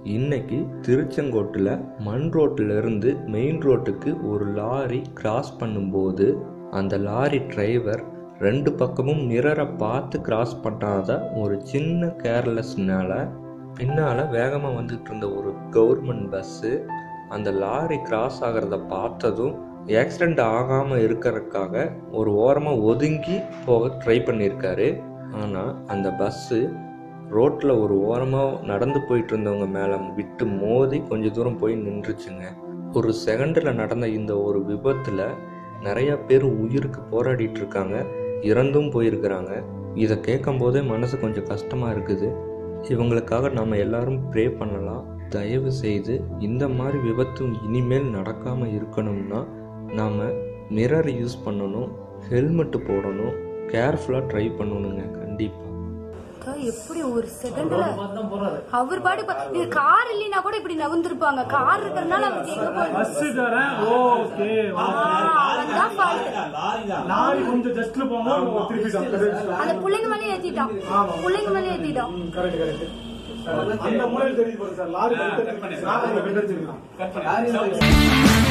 இன்னைக்கு திருச்செங்கோட்டில் மண் ரோட்டில் இருந்து மெயின் ரோட்டுக்கு ஒரு லாரி கிராஸ் பண்ணும்போது அந்த லாரி டிரைவர் ரெண்டு பக்கமும் மிரரை பார்த்து கிராஸ் பண்ணாத ஒரு சின்ன கேர்லெஸ்னால பின்னால் வேகமாக வந்துட்டு இருந்த ஒரு கவர்மெண்ட் பஸ்ஸு அந்த லாரி கிராஸ் ஆகிறத பார்த்ததும் ஆக்சிடெண்ட் ஆகாமல் இருக்கிறதுக்காக ஒரு ஓரமாக ஒதுங்கி போக ட்ரை பண்ணியிருக்காரு ஆனால் அந்த பஸ்ஸு ரோட்டில் ஒரு ஓரமாக நடந்து போயிட்டு இருந்தவங்க மேலே விட்டு மோதி கொஞ்ச தூரம் போய் நின்றுச்சுங்க ஒரு செகண்டில் நடந்த இந்த ஒரு விபத்தில் நிறைய பேர் உயிருக்கு போராடிட்டு இருக்காங்க இறந்தும் போயிருக்கிறாங்க இதை கேட்கும் போதே மனசு கொஞ்சம் கஷ்டமாக இருக்குது இவங்களுக்காக நம்ம எல்லாரும் ப்ரே பண்ணலாம் தயவு செய்து இந்த மாதிரி விபத்து இனிமேல் நடக்காமல் இருக்கணும்னா நாம் மிரர் யூஸ் பண்ணணும் ஹெல்மெட்டு போடணும் கேர்ஃபுல்லாக ட்ரை பண்ணணுங்க கண்டிப்பாக அக்கா, எப்படி ஒரு செகண்ட்ல அவர் பாடி நீ கார் இல்லைன்னா கூட இப்படி நவுந்திருப்பாங்க கார் இருக்கிறதுனால அவருக்கு எங்க போய் பஸ்ஸுக்காரன் ஓகே அவன்தான் fault. லாரி கொஞ்சம் ஜஸ்ட்ல போகும்போது திருப்பிட்டான் அந்த புள்ளைங்க மேலே ஏத்திட்டான் புள்ளைங்க மேலே ஏத்திட்டான் கரெக்ட் கரெக்ட் அந்த மூலையில் தெரியுது பாருங்க சார் லாரி பெல்ட் அடிச்சிருக்கான். Lorry belt அடிச்சிருக்கான்.